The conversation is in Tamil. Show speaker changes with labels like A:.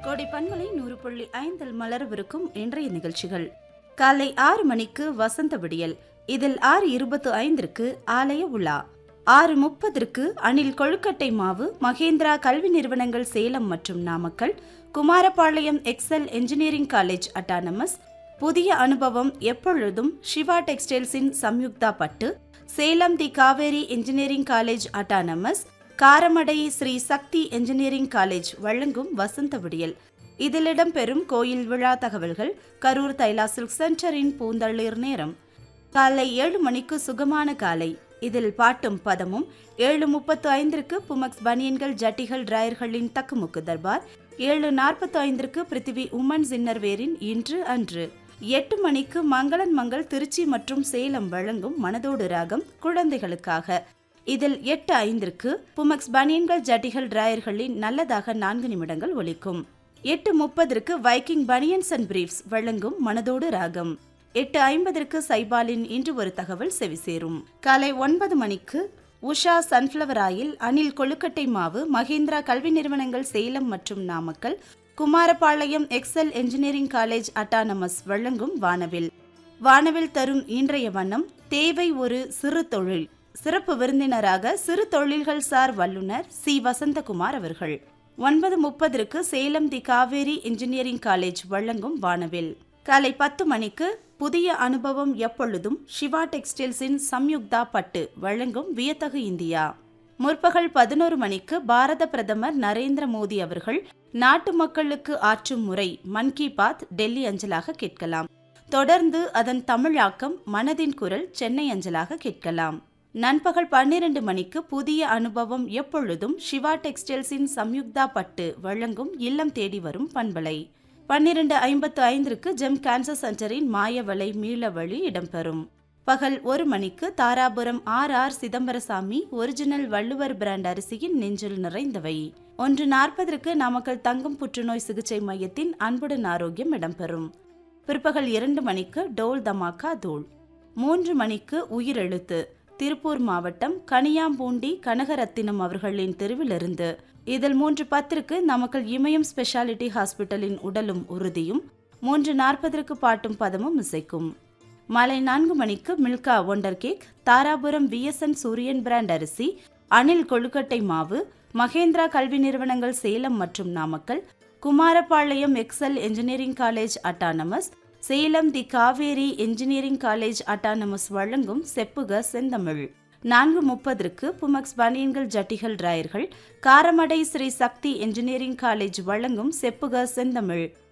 A: கோடை பண்பலை நூறு புள்ளி ஐந்தில் மலரவிருக்கும் இன்றைய நிகழ்ச்சிகள் காலை ஆறு மணிக்கு வசந்த விடியல் இதில் ஆறு இருபத்து ஐந்திற்கு ஆலய உலா ஆறு முப்பதற்கு அணில் கொழுக்கட்டை மாவு மகேந்திரா கல்வி நிறுவனங்கள் சேலம் மற்றும் Namakkal Kumarapalayam Excel engineering college autonomous புதிய அனுபவம் எப்பொழுதும் சிவா டெக்ஸ்டைல்ஸின் சம்யுக்தா பட்டு Salem the Kaveri engineering college autonomous Karamadai Sri Sakthi engineering college வழங்கும் வசந்த விடியல் இதில் இடம்பெறும் கோயில் விழா தகவல்கள் கரூர் தைலா சில்க் சென்டரின் பூந்தளிர் நேரம் காலை ஏழு மணிக்கு சுகமான காலை இதில் பாட்டும் பதமும் ஏழு முப்பத்து ஐந்திற்கு புமக்ஸ் பனியன்கள் ஜட்டிகள் டிராயர்களின் தக்குமுக்கு தர்பார் ஏழு நாற்பத்து ஐந்திற்கு பிருத்திவி உமன்ஸ் இன்னர்வேரின் இன்று அன்று எட்டு மணிக்கு மங்களன் மங்கள் திருச்சி மற்றும் சேலம் வழங்கும் மனதோடு ராகம் குழந்தைகளுக்காக இதில் எட்டு ஐந்திற்கு புமக்ஸ் பனியன்கள் ஜட்டிகள் டிராயர்களின் நல்லதாக நான்கு நிமிடங்கள் ஒலிக்கும் எட்டு முப்பதற்கு வைக்கிங் பனியன்ஸ் அண்ட் பிரீஃப்ஸ் வழங்கும் மனதோடு ராகம் எட்டு ஐம்பதற்கு சைபாலின் இன்று ஒரு தகவல் செவிசேரும் காலை ஒன்பது மணிக்கு உஷா சன்ஃப்ளவர் ஆயில் அணில் கொழுக்கட்டை மாவு மகேந்திரா கல்வி நிறுவனங்கள் சேலம் மற்றும் Namakkal Kumarapalayam Excel engineering college autonomous வழங்கும் வானவில் வானவில் தரும் இன்றைய வண்ணம் தேவை ஒரு சிறு தொழில் சிறப்பு விருந்தினராக சிறு தொழில்கள் சார் வல்லுநர் சி வசந்தகுமார் அவர்கள் ஒன்பது முப்பதற்கு Salem the Kaveri engineering college வழங்கும் வானவில் காலை பத்து மணிக்கு புதிய அனுபவம் எப்பொழுதும் சிவா டெக்ஸ்டைல்ஸின் சம்யுக்தா பட்டு வழங்கும் வியத்தகு இந்தியா முற்பகல் பதினோரு மணிக்கு பாரத பிரதமர் நரேந்திர மோடி அவர்கள் நாட்டு மக்களுக்கு ஆற்றும் முறை மன் கி பாத் டெல்லி அஞ்சலாக கேட்கலாம் தொடர்ந்து அதன் தமிழாக்கம் மனதின் குரல் சென்னை அஞ்சலாக கேட்கலாம் நண்பகல் பன்னிரண்டு மணிக்கு புதிய அனுபவம் எப்பொழுதும் சிவா டெக்ஸ்டைல்ஸின் சம்யுக்தா பட்டு வழங்கும் இல்லம் தேடி வரும் பண்பலை பன்னிரண்டு ஐம்பத்து ஐந்திற்கு ஜெம் கேன்சர் சென்டரின் மாயவலை மீளவழி இடம்பெறும் பகல் ஒரு மணிக்கு Dharapuram R R Chidambarasamy original Valluvar brand அரிசியின் நெஞ்சில் நிறைந்தவை ஒன்று நாற்பதற்கு நாமக்கல் தங்கம் புற்றுநோய் சிகிச்சை மையத்தின் அன்புடன் ஆரோக்கியம் இடம்பெறும் பிற்பகல் இரண்டு மணிக்கு டோல் தமாக்கா தூள் மூன்று மணிக்கு உயிரெழுத்து திருப்பூர் மாவட்டம் கனியாம்பூண்டி கனகரத்தினம் அவர்களின் தெருவிலிருந்து இதில் மூன்று பத்திற்கு நமக்கள் இமயம் ஸ்பெஷாலிட்டி ஹாஸ்பிட்டலின் உடலும் உறுதியும் மூன்று நாற்பதற்கு பாட்டும் பதமும் இசைக்கும் மாலை நான்கு மணிக்கு Milka wonder cake Dharapuram VSN Suriyan brand அரிசி அணில் கொழுக்கட்டை மாவு மகேந்திரா கல்வி நிறுவனங்கள் சேலம் மற்றும் Namakkal Kumarapalayam Excel engineering college autonomous Salem the Kaveri engineering college autonomous வழங்கும் செப்புக செந்தமிழ் நான்கு முப்பதற்கு புமக்ஸ் பனியன்கள் ஜட்டிகள் டிராயர்கள் காரமடை ஸ்ரீ சக்தி என்ஜினியரிங் காலேஜ் வழங்கும் செப்புக செந்தமிழ்